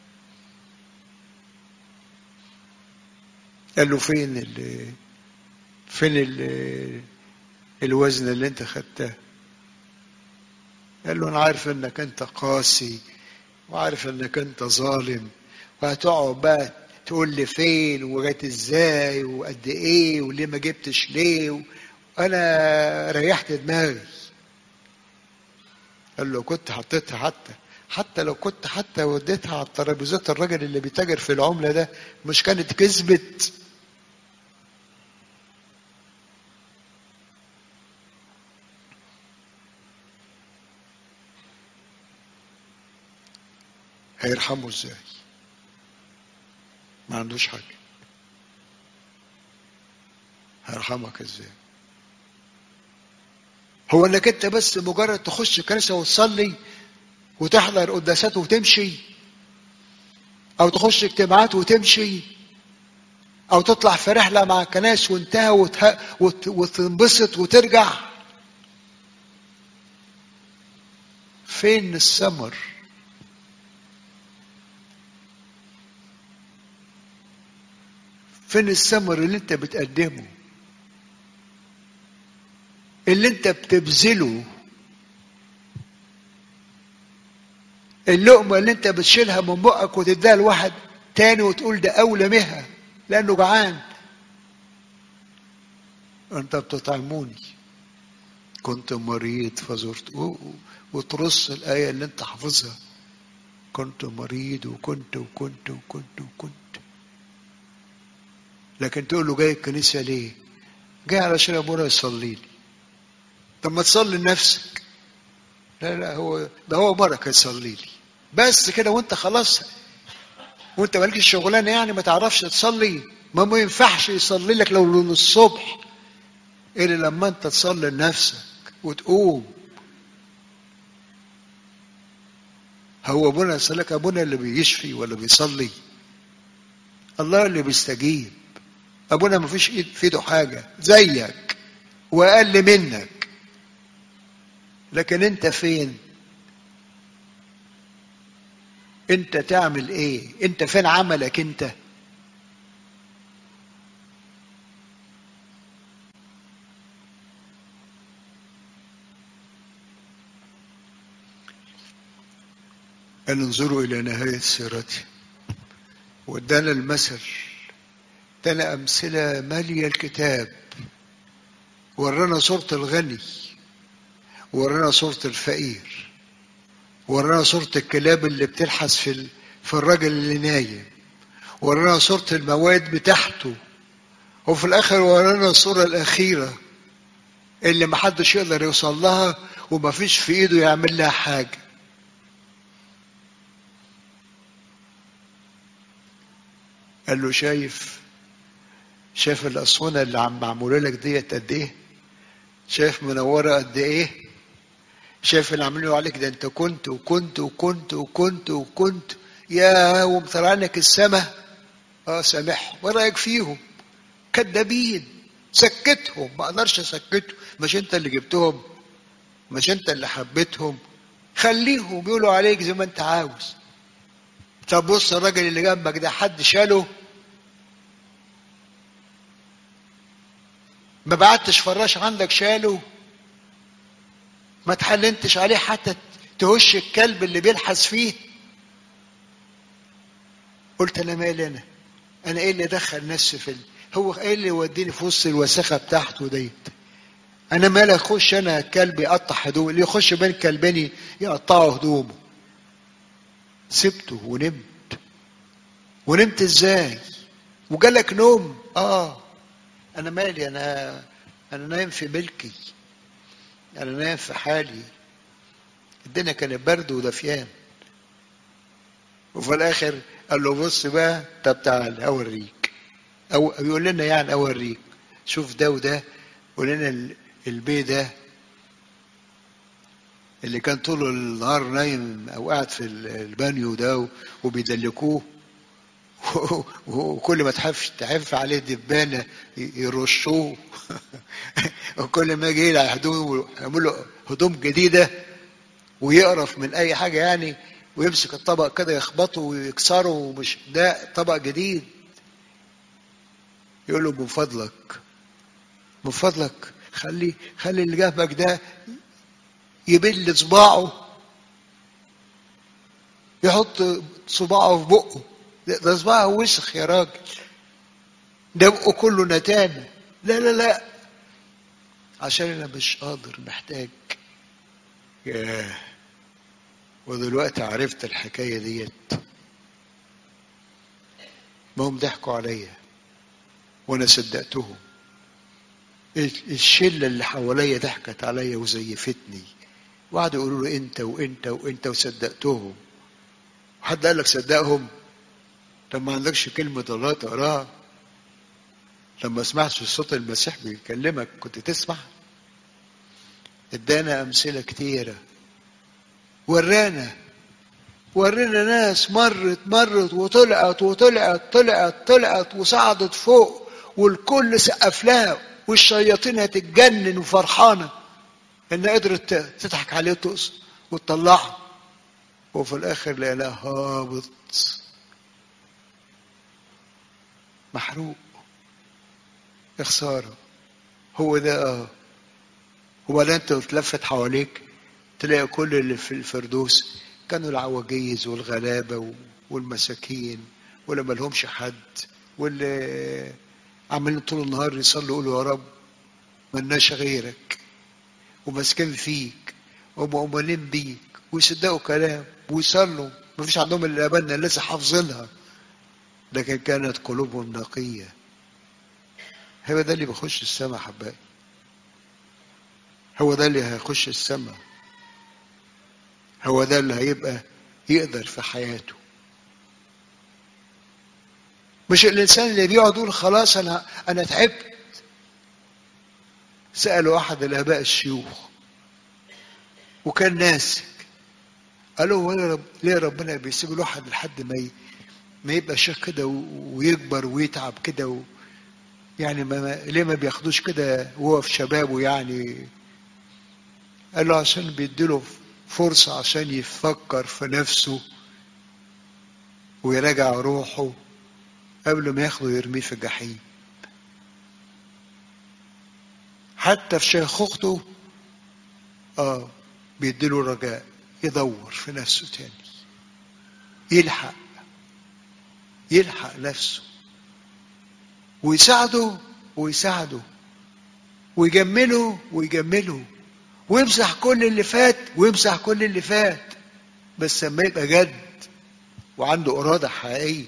قال له فين ال فين ال الوزن اللي انت خدته قال له انا عارف انك انت قاسي وعارف انك انت ظالم وهتقعد بقى تقول لي فين وجات ازاي وقد ايه وليه ما جبتش ليه انا ريحت دماغي قال له كنت حطيتها حتى حتى لو كنت حتى وديتها على الترابيزات الراجل اللي بيتاجر في العمله ده مش كانت كسبت هيرحمه ازاي ما عندوش حاجة هيرحمك ازاي هو انك انت بس مجرد تخش الكنيسة وتصلي وتحضر قداسات وتمشي او تخش اجتماعات وتمشي او تطلع في رحلة مع الكنائس وانتهى وته... وت... وتنبسط وترجع فين الثمر فين الثمر اللي انت بتقدمه اللي انت بتبذله اللقمة اللي انت بتشيلها من بقك وتديها لواحد تاني وتقول ده أولى بها لأنه جعان أنت بتطعموني كنت مريض فزرت وترص الآية اللي أنت حافظها كنت مريض وكنت وكنت وكنت وكنت لكن تقول له جاي الكنيسة ليه؟ جاي علشان أبونا يصلي لي طب ما تصلي لنفسك لا لا هو ده هو بركة يصلي لي بس كده وانت خلاص وانت مالكش شغلانه يعني ما تعرفش تصلي ما ما ينفعش يصلي لك لو للصبح الا لما انت تصلي لنفسك وتقوم هو ابونا يسألك ابونا اللي بيشفي ولا بيصلي الله اللي بيستجيب ابونا ما فيش ايد في ايده حاجه زيك واقل منك لكن انت فين انت تعمل ايه انت فين عملك انت أن انظروا إلى نهاية سيرتي وادانا المثل ادانا أمثلة مالية الكتاب ورانا صورة الغني ورانا صورة الفقير ورانا صورة الكلاب اللي بتلحس في في الراجل اللي نايم ورانا صورة المواد بتاعته وفي الآخر ورانا الصورة الأخيرة اللي محدش يقدر يوصل لها ومفيش في إيده يعمل لها حاجة قال له شايف شايف الأسونة اللي عم معمولة لك ديت قد إيه؟ شايف منورة قد إيه؟ شايف اللي عاملينه عليك ده أنت كنت وكنت وكنت وكنت وكنت يا ومطلعنك السماء اه سامحهم ايه رايك فيهم كدابين سكتهم ما اقدرش اسكتهم مش انت اللي جبتهم مش انت اللي حبيتهم خليهم يقولوا عليك زي ما انت عاوز طب بص الراجل اللي جنبك ده حد شاله ما بعتش فراش عندك شاله ما تحلنتش عليه حتى تهش الكلب اللي بيلحس فيه قلت انا مالي انا انا ايه اللي دخل نفسي في ال... هو ايه اللي يوديني في وسط الوساخه بتاعته ديت انا مالي اخش انا كلب يقطع هدوم اللي يخش بين كلبين يقطعوا هدومه سبته ونمت ونمت ازاي وجالك نوم اه انا مالي انا انا نايم في ملكي انا نايم في حالي الدنيا كانت برد ودفيان وفي الاخر قال له بص بقى طب تعال اوريك او بيقول لنا يعني اوريك شوف ده وده قول لنا البي ده اللي كان طول النهار نايم او قاعد في البانيو ده وبيدلكوه وكل ما تحف تحف عليه دبانه يرشوه وكل ما يجي يقلع هدوم يعمل له هدوم جديده ويقرف من اي حاجه يعني ويمسك الطبق كده يخبطه ويكسره ومش ده طبق جديد يقول له من فضلك من فضلك خلي خلي اللي جنبك ده يبل صباعه يحط صباعه في بقه ده صباعه وسخ يا راجل ده بقه كله نتانة لا لا لا عشان انا مش قادر محتاج ياه ودلوقتي عرفت الحكايه ديت ما هم ضحكوا عليا وانا صدقتهم الشله اللي حواليا ضحكت عليا وزيفتني وقعدوا يقولوا له انت وانت وانت وصدقتهم حد قال لك صدقهم طب ما عندكش كلمة الله تقراها لما سمعتش صوت المسيح بيكلمك كنت تسمع ادانا أمثلة كتيرة ورانا ورينا ناس مرت مرت وطلعت وطلعت طلعت طلعت وصعدت فوق والكل سقف لها والشياطين هتتجنن وفرحانه ان قدرت تضحك عليه وتقص وتطلعه وفي الاخر لقيناه هابط محروق يا خساره هو ده اه وبعدين انت تلفت حواليك تلاقي كل اللي في الفردوس كانوا العواجيز والغلابه والمساكين واللي ما لهمش حد واللي عمالين طول النهار يصلوا يقولوا يا رب ملناش غيرك وماسكين فيك ومؤمنين بيك ويصدقوا كلام ويصلوا مفيش عندهم الا ابانا لسه حافظينها لكن كانت قلوبهم نقيه هو ده اللي بيخش السماء حبايبي هو ده اللي هيخش السماء هو ده اللي هيبقى يقدر في حياته مش الانسان اللي بيقعد يقول خلاص انا انا تعبت سالوا احد الاباء الشيوخ وكان ناسك قالوا هو رب ليه ربنا بيسيب الواحد لحد ما ما يبقى شيخ كده ويكبر ويتعب كده و... يعني ما ليه ما بياخدوش كده وهو في شبابه يعني قال له عشان بيديله فرصة عشان يفكر في نفسه ويراجع روحه قبل ما ياخده يرميه في الجحيم حتى في شيخوخته اه بيديله رجاء يدور في نفسه تاني يلحق يلحق نفسه ويساعده ويساعده ويجمله ويجمله ويمسح كل اللي فات ويمسح كل اللي فات بس لما يبقى جد وعنده إرادة حقيقية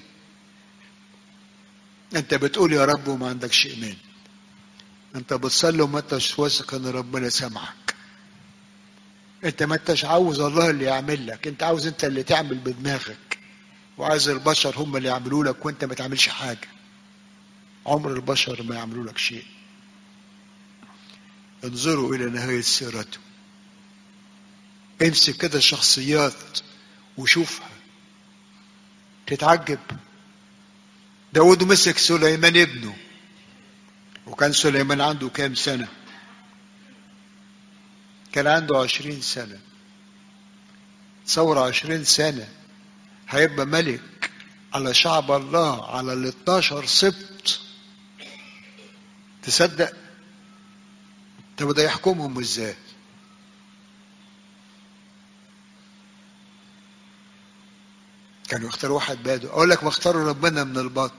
أنت بتقول يا رب وما عندكش إيمان أنت بتصلي وما أنتش واثق إن ربنا سامعك أنت ما أنتش عاوز الله اللي يعمل لك أنت عاوز أنت اللي تعمل بدماغك وعايز البشر هم اللي يعملوا لك وأنت ما تعملش حاجة عمر البشر ما يعملوا لك شيء انظروا إلى نهاية سيرته امسك كده شخصيات وشوفها تتعجب داود مسك سليمان ابنه وكان سليمان عنده كام سنة كان عنده عشرين سنة تصور عشرين سنة هيبقى ملك على شعب الله على ال 12 سبط تصدق طب ده يحكمهم ازاي كانوا يختاروا واحد بادو اقول لك ما اختاروا ربنا من البطن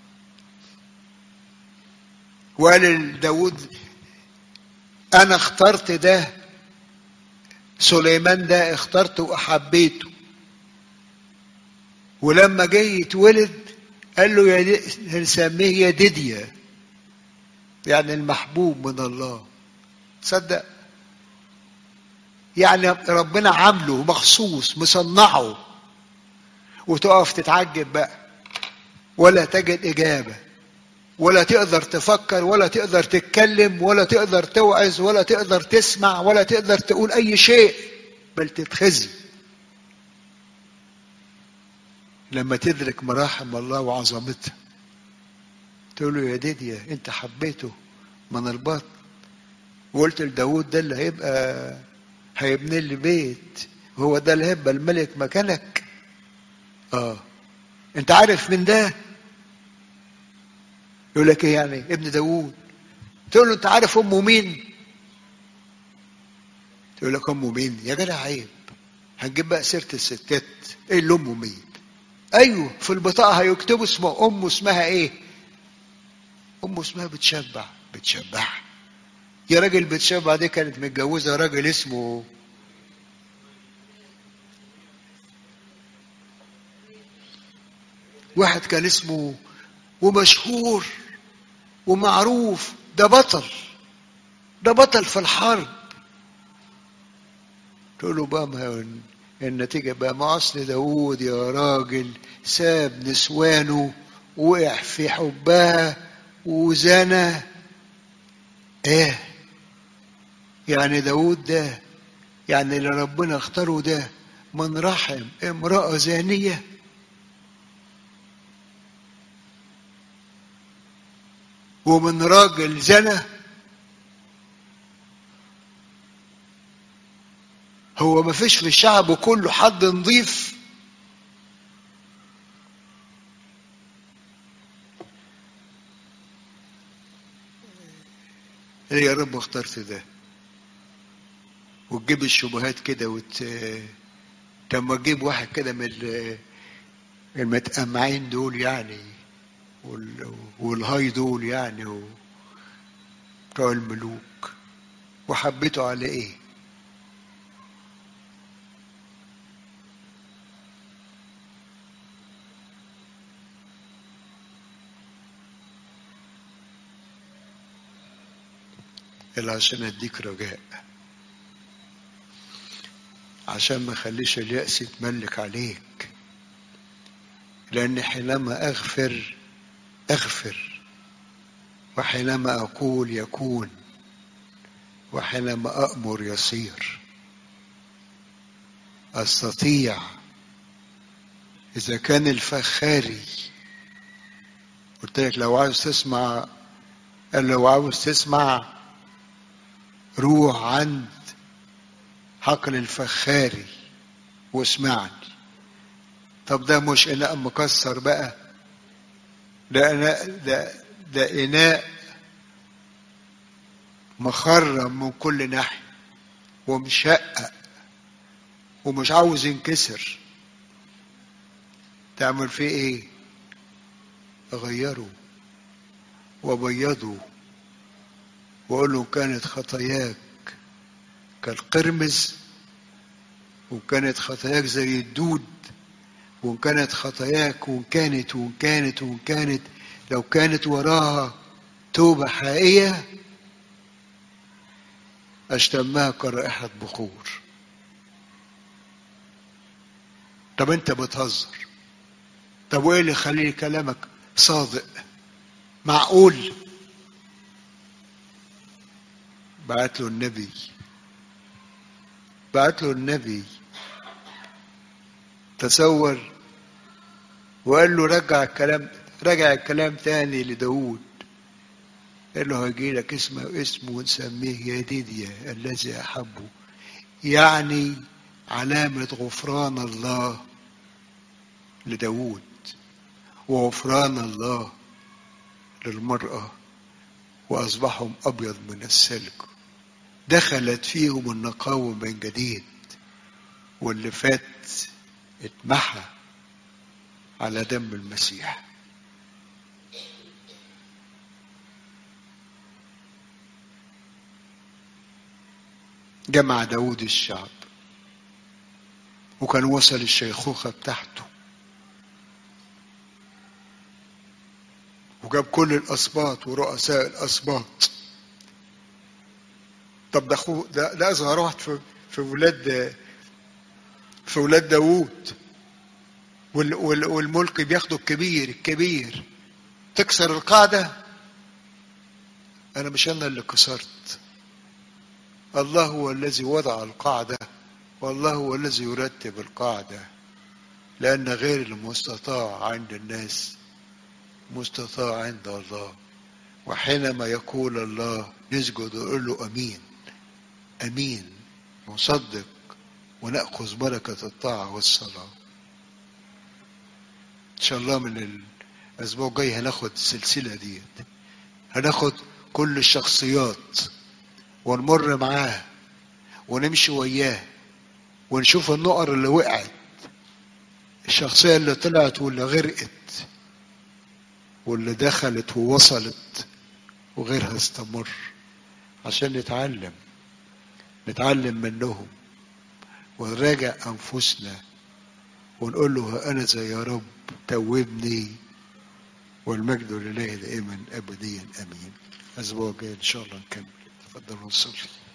وقال لداود انا اخترت ده سليمان ده اخترته وحبيته ولما جه يتولد قال له يا نسميه يا ديديا يعني المحبوب من الله تصدق يعني ربنا عامله مخصوص مصنعه وتقف تتعجب بقى ولا تجد إجابة ولا تقدر تفكر ولا تقدر تتكلم ولا تقدر توعظ ولا تقدر تسمع ولا تقدر تقول أي شيء بل تتخزي لما تدرك مراحم الله وعظمتها تقول له يا ديديا انت حبيته من البطن وقلت لداود ده اللي هيبقى هيبني لي بيت هو ده اللي هيبقى الملك مكانك اه انت عارف من ده يقول لك ايه يعني ابن داوود تقول له انت عارف امه مين تقول لك امه مين يا جدع عيب هنجيب بقى سيره الستات ايه اللي امه مين ايوه في البطاقه هيكتبوا اسمه امه اسمها ايه امه اسمها بتشبع بتشبع يا راجل بتشبع دي كانت متجوزه راجل اسمه واحد كان اسمه ومشهور ومعروف ده بطل ده بطل في الحرب تقول له بقى ما النتيجة بقى ما أصل داوود يا راجل ساب نسوانه وقع في حبها وزنى ايه يعني داوود ده يعني اللي ربنا اختاره ده من رحم امرأة زانية ومن راجل زنى هو ما فيش في الشعب كله حد نظيف ليه يا رب اخترت ده وتجيب الشبهات كده وت طب ما تجيب واحد كده من ال- المتقمعين دول يعني وال... والهاي دول يعني و... بتوع الملوك وحبيته على ايه إلا عشان اديك رجاء عشان ما خليش اليأس يتملك عليك لأن حينما أغفر أغفر وحينما أقول يكون وحينما أأمر يصير أستطيع إذا كان الفخاري قلت لك لو عاوز تسمع قال لو عاوز تسمع روح عند حقل الفخاري واسمعني طب ده مش إناء مكسر بقى ده إناء ده, ده إناء مخرم من كل ناحية ومشقق ومش عاوز ينكسر تعمل فيه ايه اغيره وابيضه واقول له كانت خطاياك كالقرمز وإن كانت خطاياك زي الدود وإن كانت خطاياك وإن كانت وإن كانت وإن كانت لو كانت وراها توبة حقيقية أشتمها كرائحة بخور طب أنت بتهزر طب وإيه اللي يخلي كلامك صادق معقول بعت له النبي بعت له النبي تصور وقال له رجع الكلام رجع الكلام تاني لداود قال له هيجي لك اسمه اسمه ونسميه يديديا الذي احبه يعني علامة غفران الله لداود وغفران الله للمرأة وأصبحهم أبيض من السلك دخلت فيهم النقاوة من جديد واللي فات اتمحى على دم المسيح جمع داود الشعب وكان وصل الشيخوخة بتاعته وجاب كل الأسباط ورؤساء الأسباط طب ده أخوه ده ده أصغر واحد في في ولاد في ولاد داوود وال وال والملك بياخده الكبير الكبير تكسر القاعدة أنا مش أنا اللي كسرت الله هو الذي وضع القاعدة والله هو الذي يرتب القاعدة لأن غير المستطاع عند الناس مستطاع عند الله وحينما يقول الله نسجد ونقول له أمين أمين نصدق ونأخذ بركة الطاعة والصلاة إن شاء الله من الأسبوع الجاي هناخد السلسلة ديت هناخد كل الشخصيات ونمر معاه ونمشي وياه ونشوف النقر اللي وقعت الشخصية اللي طلعت واللي غرقت واللي دخلت ووصلت وغيرها استمر عشان نتعلم نتعلم منهم ونراجع أنفسنا ونقول له أنا زي يا رب توبني والمجد لله دائما أبديا أمين الأسبوع الجاي إن شاء الله نكمل تفضلوا نصلي